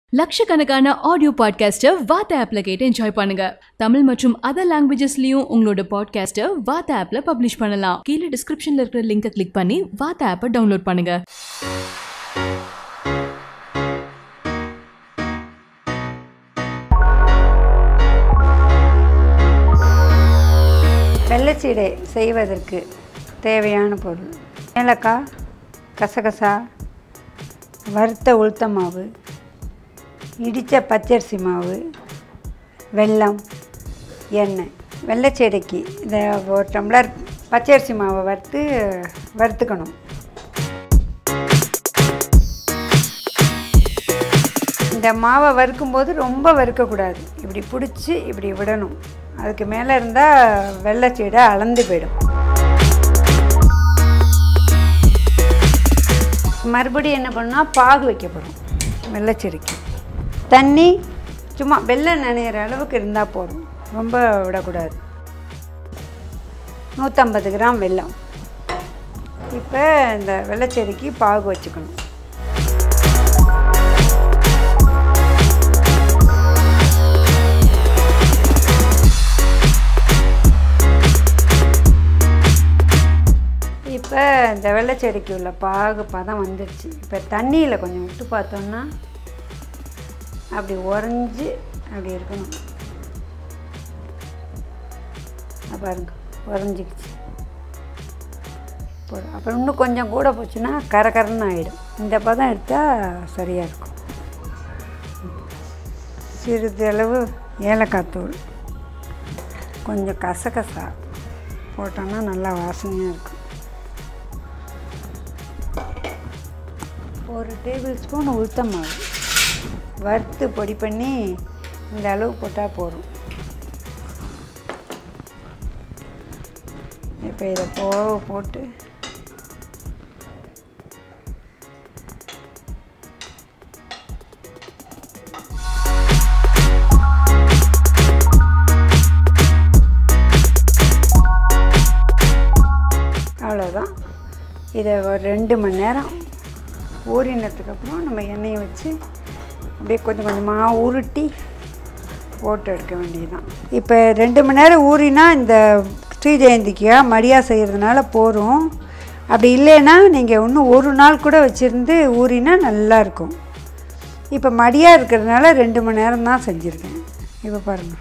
லட்சக்கணக்கான ஆடியோ பாட்காஸ்ட்டை வாத்த ஆப்ல கேட்டு என்ஜாய் பண்ணுங்க தமிழ் மற்றும் அதர் லாங்குவேஜஸ்லயும் உங்களோட பாட்காஸ்ட்டை வாத்த ஆப்ல பப்ளிஷ் பண்ணலாம் கீழே டிஸ்கிரிப்ஷன்ல இருக்கிற லிங்கை கிளிக் பண்ணி வாத்த ஆப்பை டவுன்லோட் பண்ணுங்க வெள்ளச்சீடை செய்வதற்கு தேவையான பொருள் ஏலக்காய் கசகசா வறுத்த உளுத்த மாவு இடித்த பச்சரிசி மாவு வெல்லம் எண்ணெய் வெள்ளச்சீடைக்கு இதை ஒரு டம்ளர் பச்சரிசி மாவை வறுத்து வறுத்துக்கணும் இந்த மாவை வறுக்கும்போது ரொம்ப வறுக்கக்கூடாது இப்படி பிடிச்சி இப்படி விடணும் அதுக்கு மேலே இருந்தால் வெள்ளைச்சீடை அளந்து போயிடும் மறுபடியும் என்ன பண்ணால் பாகு வைக்கப்படும் வெள்ளைச்சீடைக்கு தண்ணி சும்மா வெள்ளம் நனையிற அளவுக்கு இருந்தால் போதும் ரொம்ப விடக்கூடாது நூற்றம்பது கிராம் வெல்லம் இப்போ இந்த வெள்ளைச்செடிக்கு பாகு வச்சுக்கணும் இப்போ இந்த வெள்ளைச்செடிக்கு உள்ள பாகு பதம் வந்துடுச்சு இப்போ தண்ணியில் கொஞ்சம் விட்டு பார்த்தோம்னா அப்படி உறைஞ்சி அப்படி இருக்கணும் அஹ் பாருங்க உறைஞ்சிக்கிச்சு போதும் அப்புறம் இன்னும் கொஞ்சம் கூட போச்சுன்னா கரை கரன்னு ஆகிடும் இந்த பதம் எடுத்தால் சரியாக இருக்கும் சிறிதளவு ஏலக்காய் தூள் கொஞ்சம் கசகசா போட்டோன்னா நல்லா வாசனையாக இருக்கும் ஒரு டேபிள் ஸ்பூன் உளுத்தம் மாவு வறுத்து பொடி பண்ணி இந்த அளவு போட்டால் போதும் இப்போ இதை போக போட்டு அவ்வளோதான் இதை ஒரு ரெண்டு மணி நேரம் ஊறினதுக்கு அப்புறம் நம்ம எண்ணெயை வச்சு அப்படியே கொஞ்சம் கொஞ்சமாக உருட்டி போட்டு எடுக்க வேண்டியதுதான் இப்போ ரெண்டு மணி நேரம் ஊறினா இந்த ஸ்ரீ ஜெயந்திக்காக மடியா செய்கிறதுனால போதும் அப்படி இல்லைன்னா நீங்கள் இன்னும் ஒரு நாள் கூட வச்சுருந்து ஊறினா நல்லாயிருக்கும் இப்போ மடியாக இருக்கிறதுனால ரெண்டு மணி நேரம் தான் செஞ்சுருக்கேன் இப்போ பாருங்கள்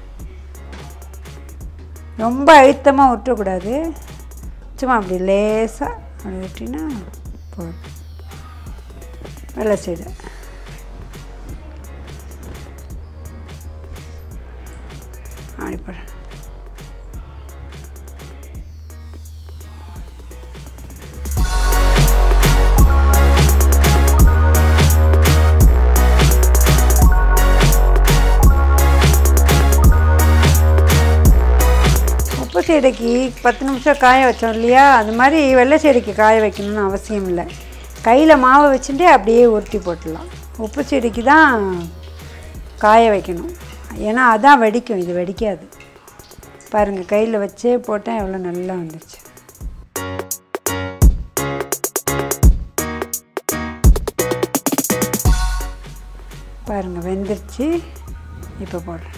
ரொம்ப அழுத்தமாக விட்டுறக்கூடாது சும்மா அப்படி லேசாக அப்படி விட்டினா போதும் வெள்ளை சீடை அப்படி போடு. உப்பு சீடைக்கு பத்து நிமிஷம் காய வச்சோம் இல்லையா அது மாதிரி வெள்ளை சீடைக்கு காய வைக்கணும்னு அவசியம் இல்லை கையில் மாவை வச்சுட்டு அப்படியே உருட்டி போட்டுடலாம் உப்பு செடிக்கு தான் காய வைக்கணும் ஏன்னா அதான் வெடிக்கும் இது வெடிக்காது பாருங்கள் கையில் வச்சே போட்டேன் எவ்வளோ நல்லா வந்துருச்சு பாருங்கள் வெந்துருச்சு இப்போ போடுறேன்